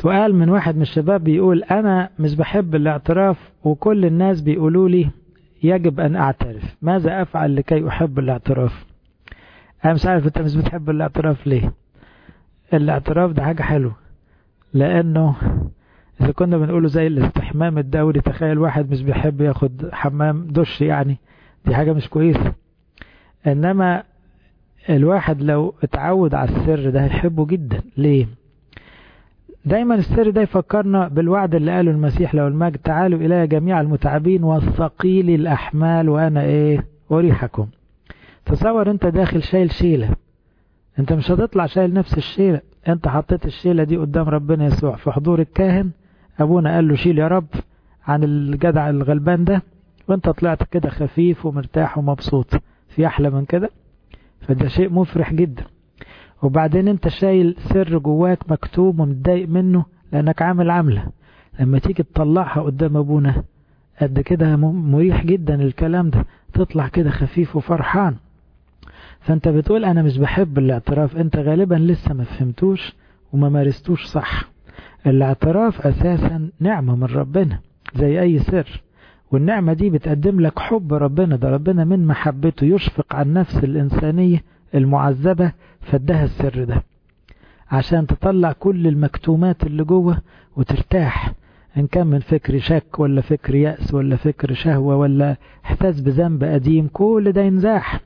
سؤال من واحد من الشباب بيقول أنا مش بحب الاعتراف وكل الناس بيقولوا لي يجب أن أعترف ماذا أفعل لكي أحب الاعتراف أنا مش عارف أنت مش بتحب الاعتراف ليه الاعتراف ده حاجة حلوة لأنه إذا كنا بنقوله زي الاستحمام الدوري تخيل واحد مش بيحب ياخد حمام دش يعني دي حاجة مش كويسة إنما الواحد لو اتعود على السر ده هيحبه جدا ليه دايما السر ده يفكرنا بالوعد اللي قاله المسيح لو المجد تعالوا إلي جميع المتعبين والثقيل الأحمال وأنا إيه أريحكم تصور أنت داخل شايل شيلة أنت مش هتطلع شايل نفس الشيلة أنت حطيت الشيلة دي قدام ربنا يسوع في حضور الكاهن أبونا قال له شيل يا رب عن الجدع الغلبان ده وأنت طلعت كده خفيف ومرتاح ومبسوط في أحلى من كده فده شيء مفرح جدا وبعدين انت شايل سر جواك مكتوب ومتضايق منه لانك عامل عملة لما تيجي تطلعها قدام ابونا قد كده مريح جدا الكلام ده تطلع كده خفيف وفرحان فانت بتقول انا مش بحب الاعتراف انت غالبا لسه ما فهمتوش وما مارستوش صح الاعتراف اساسا نعمة من ربنا زي اي سر والنعمة دي بتقدم لك حب ربنا ده ربنا من محبته يشفق عن نفس الإنسانية المعذبة فادها السر ده عشان تطلع كل المكتومات اللي جوه وترتاح إن كان من فكر شك ولا فكر يأس ولا فكر شهوة ولا احساس بذنب قديم كل ده ينزاح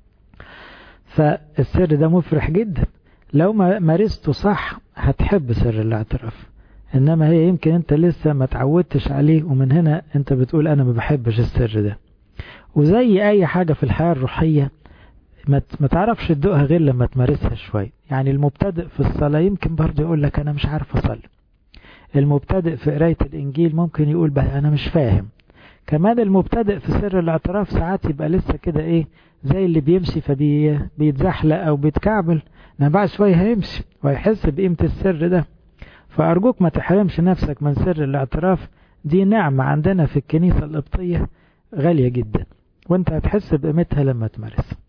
فالسر ده مفرح جدا لو ما مارسته صح هتحب سر الاعتراف انما هي يمكن انت لسه ما تعودتش عليه ومن هنا انت بتقول انا ما بحبش السر ده وزي اي حاجة في الحياة الروحية ما تعرفش تدوقها غير لما تمارسها شوية يعني المبتدئ في الصلاة يمكن برضه يقول لك انا مش عارف اصلي المبتدئ في قراية الانجيل ممكن يقول بقى انا مش فاهم كمان المبتدئ في سر الاعتراف ساعات يبقى لسه كده ايه زي اللي بيمشي فبيتزحلق او بيتكعبل بعد شوية هيمشي وهيحس بقيمة السر ده فأرجوك ما تحرمش نفسك من سر الاعتراف دي نعمة عندنا في الكنيسة القبطية غالية جدا وانت هتحس بقيمتها لما تمارسها